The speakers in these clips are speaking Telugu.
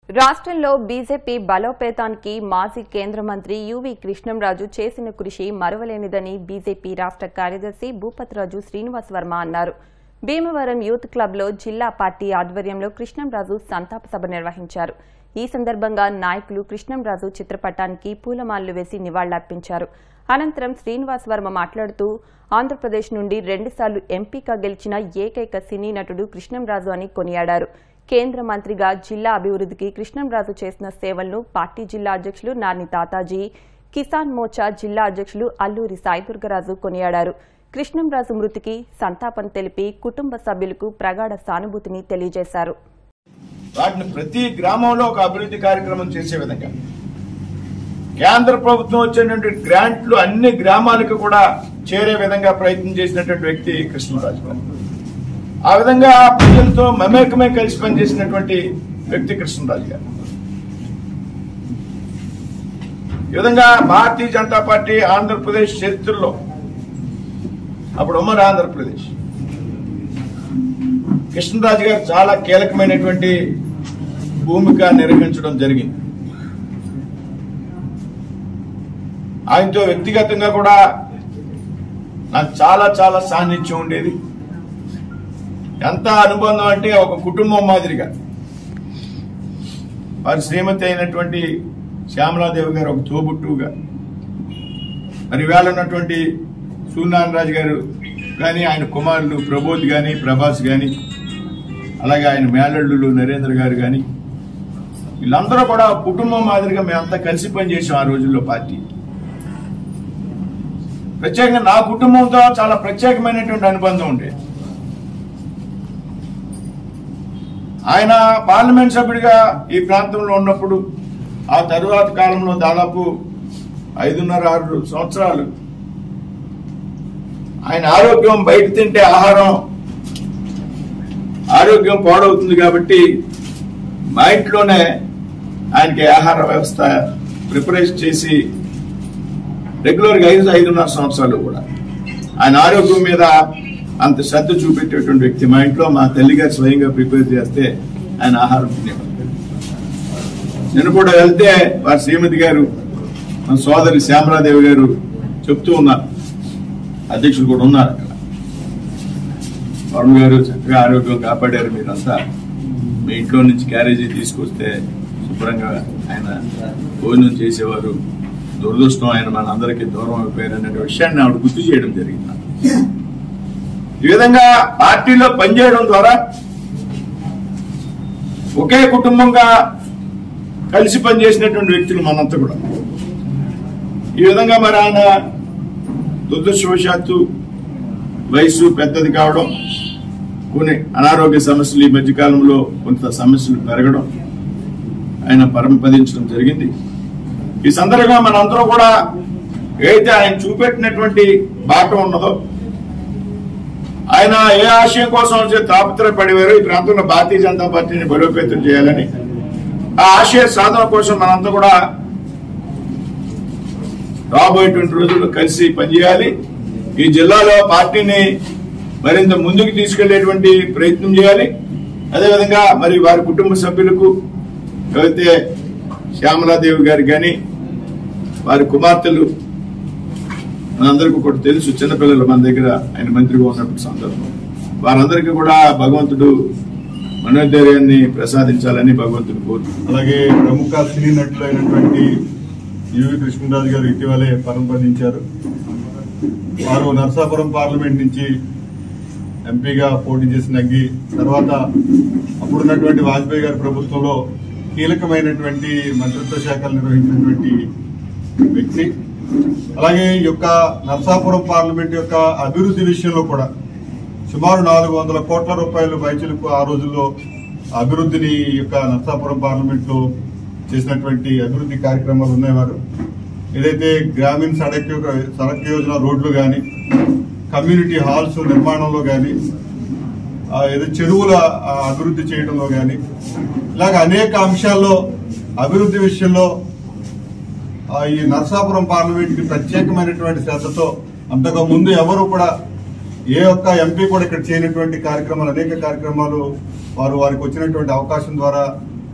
రాష్ట్రంలో బీజేపీ బలోపేతానికి మాజీ కేంద్ర మంత్రి యువి కృష్ణంరాజు చేసిన కృషి మరువలేనిదని బీజేపీ రాష్ట్ర కార్యదర్శి భూపతిరాజు శ్రీనివాస్ వర్మ అన్నారు భీమవరం యూత్ క్లబ్లో జిల్లా పార్టీ ఆధ్వర్యంలో కృష్ణంరాజు సంతాప సభ నిర్వహించారు ఈ సందర్భంగా నాయకులు కృష్ణంరాజు చిత్రపటానికి పూలమాలలు వేసి నివాళులర్పించారు అనంతరం శ్రీనివాస్ వర్మ మాట్లాడుతూ ఆంధ్రప్రదేశ్ నుండి రెండుసార్లు ఎంపీగా గెలిచిన ఏకైక సినీ నటుడు కృష్ణంరాజు అని కొనియాడారు కేంద్ర మంత్రిగా జిల్లా అభివృద్ధికి కృష్ణంరాజు చేసిన సేవలను పార్టీ జిల్లా అధ్యక్షులు నాని తాతాజీ కిసాన్ మోర్చా జిల్లా అధ్యక్షులు అల్లూరి సాయిదుర్గరాజు కొనియాడారు కృష్ణంరాజు మృతికి సంతాపం తెలిపి కుటుంబ సభ్యులకు ప్రగాఢ సానుభూతిని తెలియజేశారు వాటిని ప్రతి గ్రామంలో ఒక అభివృద్ధి కార్యక్రమం చేసే విధంగా కేంద్ర ప్రభుత్వం వచ్చేటువంటి గ్రాంట్లు అన్ని గ్రామాలకు కూడా చేరే విధంగా ప్రయత్నం చేసినటువంటి వ్యక్తి కృష్ణరాజు గారు ఆ విధంగా ప్రజలతో మమేకమే కలిసి పనిచేసినటువంటి వ్యక్తి కృష్ణరాజు గారు ఈ విధంగా భారతీయ జనతా పార్టీ ఆంధ్రప్రదేశ్ చరిత్రలో అప్పుడు ఉమ్మడి ఆంధ్రప్రదేశ్ కృష్ణరాజు గారు చాలా కీలకమైనటువంటి భూమిక నిర్వహించడం జరిగింది ఆయనతో వ్యక్తిగతంగా కూడా నాకు చాలా చాలా సాన్నిధ్యం ఉండేది ఎంత అనుబంధం అంటే ఒక కుటుంబం మాదిరిగా వారి శ్రీమతి అయినటువంటి శ్యామలాదేవి గారు ఒక తోబుట్టుగా మరి వేళ ఉన్నటువంటి సూర్యనారాయణరాజు గారు కానీ ఆయన కుమారులు ప్రబోధ్ గాని ప్రభాస్ గాని అలాగే ఆయన మేనల్లులు నరేంద్ర గారు కానీ వీళ్ళందరూ కూడా కుటుంబం మాదిరిగా మేమంతా కలిసి పనిచేసాం ఆ రోజుల్లో పార్టీ ప్రత్యేకంగా నా కుటుంబంతో చాలా ప్రత్యేకమైనటువంటి అనుబంధం ఉండేది ఆయన పార్లమెంట్ సభ్యుడిగా ఈ ప్రాంతంలో ఉన్నప్పుడు ఆ తరువాత కాలంలో దాదాపు ఐదున్నర ఆరు సంవత్సరాలు ఆయన ఆరోగ్యం బయట తింటే ఆహారం ఆరోగ్యం పాడవుతుంది కాబట్టి మా ఇంట్లోనే ఆయనకి ఆహార వ్యవస్థ ప్రిపరేషన్ చేసి రెగ్యులర్గా ఐదు ఐదున్నర సంవత్సరాలు కూడా ఆయన ఆరోగ్యం మీద అంత శ్రద్ధ చూపెట్టేటువంటి వ్యక్తి మా ఇంట్లో మా తల్లిగారు స్వయంగా ప్రిపేర్ చేస్తే ఆయన ఆహారం తినేవారు నేను కూడా వెళ్తే వారి శ్రీమతి గారు మా సోదరి శ్యామరాదేవి గారు చెప్తూ ఉన్నారు అధ్యక్షులు కూడా ఉన్నారు అక్కడ వరుణ్ గారు చక్కగా ఆరోగ్యం కాపాడారు మీరంతా మీ ఇంట్లో నుంచి క్యారేజీ తీసుకొస్తే శుభ్రంగా ఆయన భోజనం చేసేవారు దురదృష్టం ఆయన మనందరికీ దూరం అయిపోయారు అనే విషయాన్ని ఆవిడ గుర్తు చేయడం జరిగింది ఈ విధంగా పార్టీలో పనిచేయడం ద్వారా ఒకే కుటుంబంగా కలిసి పనిచేసినటువంటి వ్యక్తులు మనంతా కూడా ఈ విధంగా మరి ఆయన దురదృష్టవశాత్తు వయసు పెద్దది కావడం కొన్ని అనారోగ్య సమస్యలు ఈ మధ్యకాలంలో కొంత సమస్యలు పెరగడం ఆయన పరమపదించడం జరిగింది ఈ సందర్భంగా మనందరూ కూడా ఏదైతే ఆయన చూపెట్టినటువంటి బాట ఉన్నదో ఆయన ఏ ఆశయం కోసం వచ్చే తాపత్రయపడేవారో ఈ ప్రాంతంలో భారతీయ జనతా పార్టీని బలోపేతం చేయాలని ఆ ఆశయ సాధన కోసం మనంతా కూడా రాబోయేటువంటి రోజుల్లో కలిసి పనిచేయాలి ఈ జిల్లాలో పార్టీని మరింత ముందుకు తీసుకెళ్లేటువంటి ప్రయత్నం చేయాలి అదేవిధంగా మరి వారి కుటుంబ సభ్యులకు ఎవరైతే శ్యామలాదేవి గారు కానీ వారి కుమార్తెలు మనందరికీ కూడా తెలుసు చిన్నపిల్లలు మన దగ్గర ఆయన మంత్రిగా ఉన్నప్పుడు సందర్భం వారందరికీ కూడా భగవంతుడు మనోధైర్యాన్ని ప్రసాదించాలని భగవంతుడు కోరుతున్నాను అలాగే ప్రముఖ సినీ నటులు అయినటువంటి యువి కృష్ణరాజు గారు ఇటీవలే పరంపదించారు వారు నర్సాపురం పార్లమెంట్ నుంచి ఎంపీగా పోటీ చేసి నగ్గి తర్వాత అప్పుడున్నటువంటి వాజ్పేయి గారి ప్రభుత్వంలో కీలకమైనటువంటి మంత్రిత్వ శాఖలు నిర్వహించినటువంటి వ్యక్తి అలాగే ఈ యొక్క నర్సాపురం పార్లమెంట్ యొక్క అభివృద్ధి విషయంలో కూడా సుమారు నాలుగు వందల కోట్ల రూపాయలు పైచులకు ఆ రోజుల్లో అభివృద్ధిని ఈ యొక్క నర్సాపురం పార్లమెంట్ లో చేసినటువంటి అభివృద్ధి కార్యక్రమాలు ఉన్నాయి వారు ఏదైతే గ్రామీణ సడక్ యొక్క సడక్ యోజన రోడ్లు కానీ కమ్యూనిటీ హాల్స్ నిర్మాణంలో కానీ ఏదో చెరువుల ఆ, అభివృద్ధి చేయడంలో కానీ ఇలాగ అనేక అంశాల్లో అభివృద్ధి విషయంలో ఆ, ఈ నర్సాపురం పార్లమెంట్ కి ప్రత్యేకమైనటువంటి శ్రద్ధతో అంతకు ముందు ఎవరు కూడా ఏ ఒక్క ఎంపీ కూడా ఇక్కడ చేయనటువంటి కార్యక్రమాలు అనేక కార్యక్రమాలు వారు వారికి వచ్చినటువంటి అవకాశం ద్వారా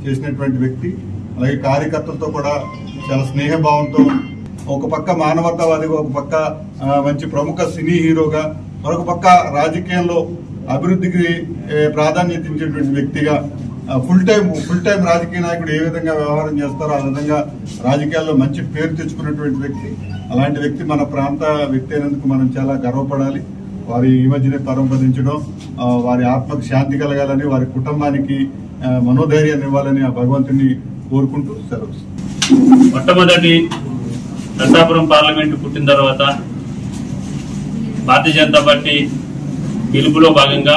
చేసినటువంటి వ్యక్తి అలాగే కార్యకర్తలతో కూడా చాలా స్నేహభావంతో ఒక పక్క మానవతావాదిగా ఒక పక్క ఆ, మంచి ప్రముఖ సినీ హీరోగా మరొక పక్క రాజకీయంలో అభివృద్ధికి ఏ, ప్రాధాన్యత ఇచ్చేటువంటి వ్యక్తిగా ఫుల్ టైం ఫుల్ టైం రాజకీయ నాయకుడు ఏ విధంగా వ్యవహారం చేస్తారో ఆ విధంగా రాజకీయాల్లో మంచి పేరు తెచ్చుకున్నటువంటి వ్యక్తి అలాంటి వ్యక్తి మన ప్రాంత వ్యక్తి అయినందుకు మనం చాలా గర్వపడాలి వారి ఈ మధ్యనే పరంపదించడం ఆ, వారి ఆత్మకు శాంతి కలగాలని వారి కుటుంబానికి ఆ, మనోధైర్యాన్ని ఇవ్వాలని ఆ భగవంతుని కోరుకుంటూ సెలవు మొట్టమొదటి నరసాపురం పార్లమెంటు పుట్టిన తర్వాత భారతీయ జనతా పార్టీ పిలుపులో భాగంగా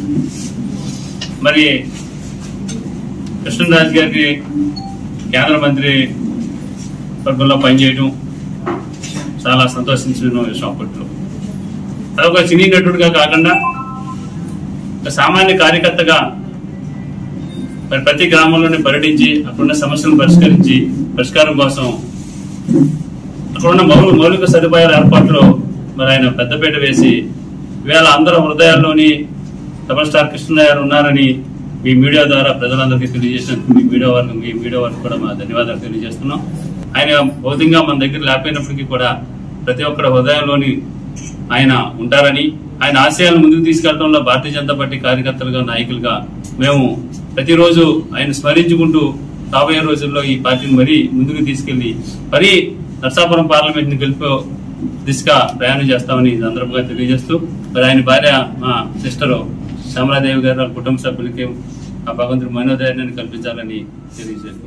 మరి కృష్ణరాజు గారికి కేంద్ర మంత్రి వర్గంలో పనిచేయడం చాలా సంతోషించిన విషయం అప్పట్లో అదొక సినీ నటుడిగా కాకుండా ఒక సామాన్య కార్యకర్తగా మరి ప్రతి గ్రామంలోనే పర్యటించి అక్కడున్న సమస్యలను పరిష్కరించి పరిష్కారం కోసం అక్కడున్న మౌలిక మౌలిక సదుపాయాల ఏర్పాట్లో మరి ఆయన పెద్దపీట వేసి ఇవాళ అందరూ హృదయాల్లోని డబల్ స్టార్ కృష్ణ గారు ఉన్నారని మీ మీడియా ద్వారా ప్రజలందరికీ తెలియజేసినందుకు మీ మీడియా వారికి మీ మీడియా వారికి కూడా మా ధన్యవాదాలు తెలియజేస్తున్నాం ఆయన భౌతికంగా మన దగ్గర లేకపోయినప్పటికీ కూడా ప్రతి ఒక్కరి హృదయంలోని ఆయన ఉంటారని ఆయన ఆశయాలను ముందుకు తీసుకెళ్లడంలో భారతీయ జనతా పార్టీ కార్యకర్తలుగా నాయకులుగా మేము ప్రతిరోజు ఆయన స్మరించుకుంటూ రాబోయే రోజుల్లో ఈ పార్టీని మరీ ముందుకు తీసుకెళ్లి మరీ నర్సాపురం పార్లమెంట్ ని గెలుపు దిశగా ప్రయాణం చేస్తామని ఈ సందర్భంగా తెలియజేస్తూ మరి ఆయన భార్య మా సిస్టర్ శ్యామలాదేవి గారు వాళ్ళ కుటుంబ సభ్యులకి ఆ భగవంతుడు మనోధైర్యాన్ని కల్పించాలని తెలియజేస్తూ